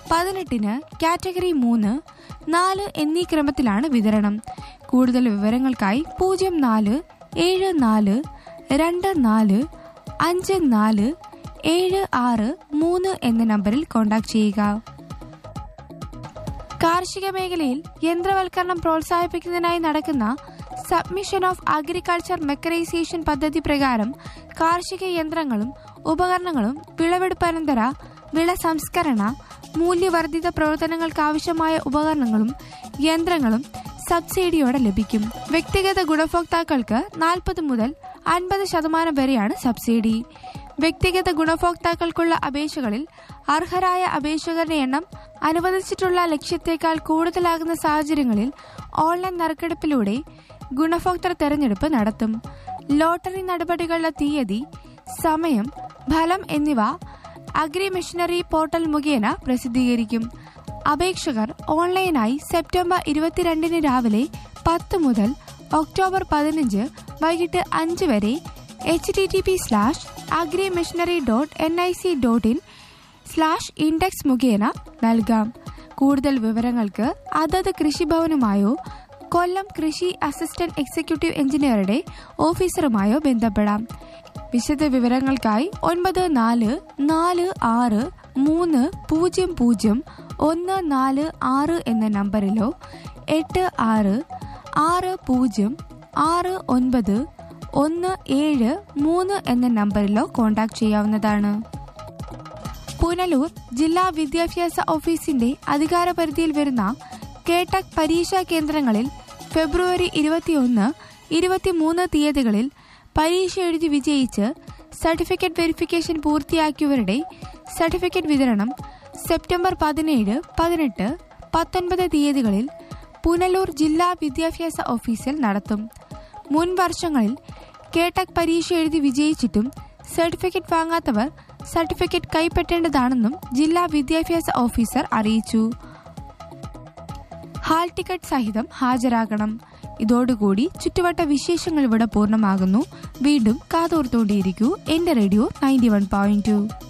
പതിനെട്ടിന് കാറ്റഗറി മൂന്ന് നാല് എന്നീ ക്രമത്തിലാണ് വിതരണം കൂടുതൽ വിവരങ്ങൾക്കായി പൂജ്യം നാല് ഏഴ് നാല് രണ്ട് നാല് അഞ്ച് നാല് ഏഴ് ആറ് മൂന്ന് എന്ന നമ്പറിൽ കോൺടാക്ട് ചെയ്യുക കാർഷിക മേഖലയിൽ യന്ത്രവൽക്കരണം പ്രോത്സാഹിപ്പിക്കുന്നതിനായി നടക്കുന്ന സബ്മിഷൻ ഓഫ് അഗ്രികൾച്ചർ മെക്കനൈസേഷൻ പദ്ധതി പ്രകാരം കാർഷിക യന്ത്രങ്ങളും ഉപകരണങ്ങളും വിളവെടുപ്പനന്തര വിള സംസ്കരണ മൂല്യവർദ്ധിത പ്രവർത്തനങ്ങൾക്കാവശ്യമായ ഉപകരണങ്ങളും യന്ത്രങ്ങളും സബ്സിഡിയോടെ ലഭിക്കും വ്യക്തിഗത ഗുണഭോക്താക്കൾക്ക് നാൽപ്പത് മുതൽ അൻപത് ശതമാനം വരെയാണ് സബ്സിഡി വ്യക്തിഗത ഗുണഭോക്താക്കൾക്കുള്ള അപേക്ഷകളിൽ അർഹരായ അപേക്ഷകരുടെ എണ്ണം അനുവദിച്ചിട്ടുള്ള ലക്ഷ്യത്തേക്കാൾ കൂടുതലാകുന്ന സാഹചര്യങ്ങളിൽ ഓൺലൈൻ നറുക്കെടുപ്പിലൂടെ ഗുണഭോക്തൃ തെരഞ്ഞെടുപ്പ് നടത്തും ലോട്ടറി നടപടികളുടെ തീയതി സമയം ഫലം എന്നിവ അഗ്രി മിഷനറി പോർട്ടൽ മുഖേന പ്രസിദ്ധീകരിക്കും അപേക്ഷകർ ഓൺലൈനായി സെപ്റ്റംബർ ഇരുപത്തിരണ്ടിന് രാവിലെ പത്ത് മുതൽ ഒക്ടോബർ പതിനഞ്ച് വൈകിട്ട് അഞ്ച് വരെ H T T P slash agri machinery dot N I C dot in slash index മുഖേന നൽകാം കൂടുതൽ വിവരങ്ങൾക്ക് അതത് കൃഷിഭവനുമായോ കൊല്ലം കൃഷി അസിസ്റ്റന്റ് എക്സിക്യൂട്ടീവ് എഞ്ചിനീയറുടെ ഓഫീസറുമായോ ബന്ധപ്പെടാം വിശദ വിവരങ്ങൾക്കായി ഒൻപത് നാല് നാല് ആറ് മൂന്ന് പൂജ്യം പൂജ്യം ഒന്ന് നാല് ആറ് എന്ന നമ്പറിലോ എട്ട് ആറ് ആറ് പൂജ്യം ആറ് ഒൻപത് ഒന്ന് ഏഴ് മൂന്ന് എന്ന നമ്പറിലോ കോൺടാക്ട് ചെയ്യാവുന്നതാണ് പുനലൂർ ജില്ലാ വിദ്യാഭ്യാസ ഓഫീസിന്റെ അധികാരപരിധിയിൽ വരുന്ന കേട്ടക് പരീക്ഷാ കേന്ദ്രങ്ങളിൽ ഫെബ്രുവരി ഇരുപത്തിയൊന്ന് ഇരുപത്തിമൂന്ന് തീയതികളിൽ പരീക്ഷ എഴുതി വിജയിച്ച് സർട്ടിഫിക്കറ്റ് വെരിഫിക്കേഷൻ പൂർത്തിയാക്കിയവരുടെ സർട്ടിഫിക്കറ്റ് വിതരണം സെപ്റ്റംബർ പതിനേഴ് പതിനെട്ട് പത്തൊൻപത് തീയതികളിൽ പുനലൂർ ജില്ലാ വിദ്യാഭ്യാസ ഓഫീസിൽ നടത്തും മുൻ വർഷങ്ങളിൽ കേട്ടക് പരീക്ഷ എഴുതി വിജയിച്ചിട്ടും സർട്ടിഫിക്കറ്റ് വാങ്ങാത്തവർ സർട്ടിഫിക്കറ്റ് കൈപ്പറ്റേണ്ടതാണെന്നും ജില്ലാ വിദ്യാഭ്യാസ ഓഫീസർ അറിയിച്ചു ഹാൾ ടിക്കറ്റ് സഹിതം ഹാജരാകണം ഇതോടുകൂടി ചുറ്റുവട്ട വിശേഷങ്ങൾ ഇവിടെ പൂർണ്ണമാകുന്നു വീണ്ടും കാതോർത്തോണ്ടിയിരിക്കൂ എന്റെ radio ninety one point to